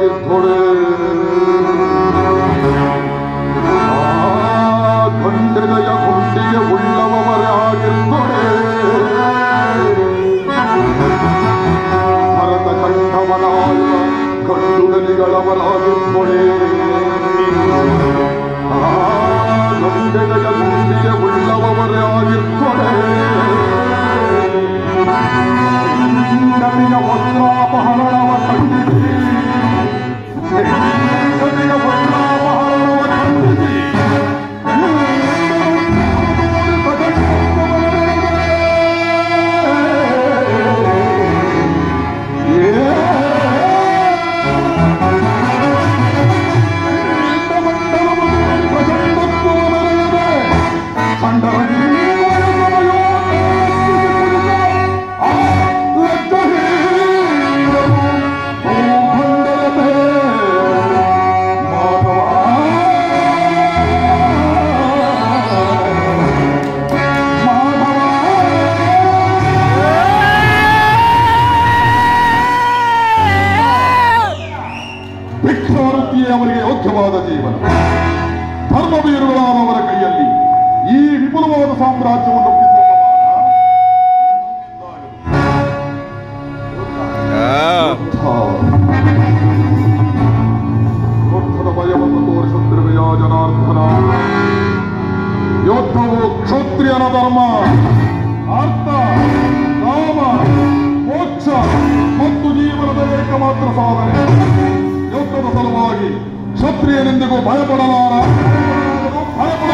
ಅವರಾಗಿರ್ತಾರೆ ಆ ಖಂಡನೆಯ ಗುಂಡಿಗೆ ಉಳ್ಳವರೇ ಆಗಿರ್ತಾರೆ ಭರತ ಕಂಠವನಾಯ ಕಣ್ಣುಗಲಿಗಳವರಾಗಿರ್ತಾರೆ ಆ ಖಂಡನೆಯ ಗುಂಡಿಗೆ ಉಳ್ಳವರೇ ಆಗಿರ್ತಾರೆ ಹೆಂಡತಿಯ ವಸ್ತ್ರಾಪಹರಣವ ಖಂಡಿಸಿ ಹೆಂಡತಿಯ ವಸ್ತ್ರಾಪಹರಣವ ಖಂಡಿಸಿ ಭಿಕ್ಷಾವೃತ್ತಿಯೇ ಅವರಿಗೆ ಯೋಗ್ಯವಾದ ಜೀವನ ಧರ್ಮವೀರುಗಳಾದವರ ಕೈಯಲ್ಲಿ ಈ ವಿಪುಲವಾದ ಸಾಮ್ರಾಜ್ಯವನ್ನು ಒಪ್ಪಿಸುವ ಯುದ್ಧದ ಭಯವನ್ನು ತೋರಿಸುತ್ತಿರುವೆಯಾ ಜನಾರ್ದನ ಯುದ್ಧವು ಕ್ಷತ್ರಿಯನ ಧರ್ಮ ಅರ್ಥ ಕಾಮ ಮೋಕ್ಷ ಮತ್ತು ಜೀವನದ ಏಕಮಾತ್ರ ಸಾಧನೆ ಯುದ್ಧದ ಸಲುವಾಗಿ ಕ್ಷತ್ರಿಯನೆಂದಿಗೂ ಭಯಪಡಲಾರ ಭಯಪಡ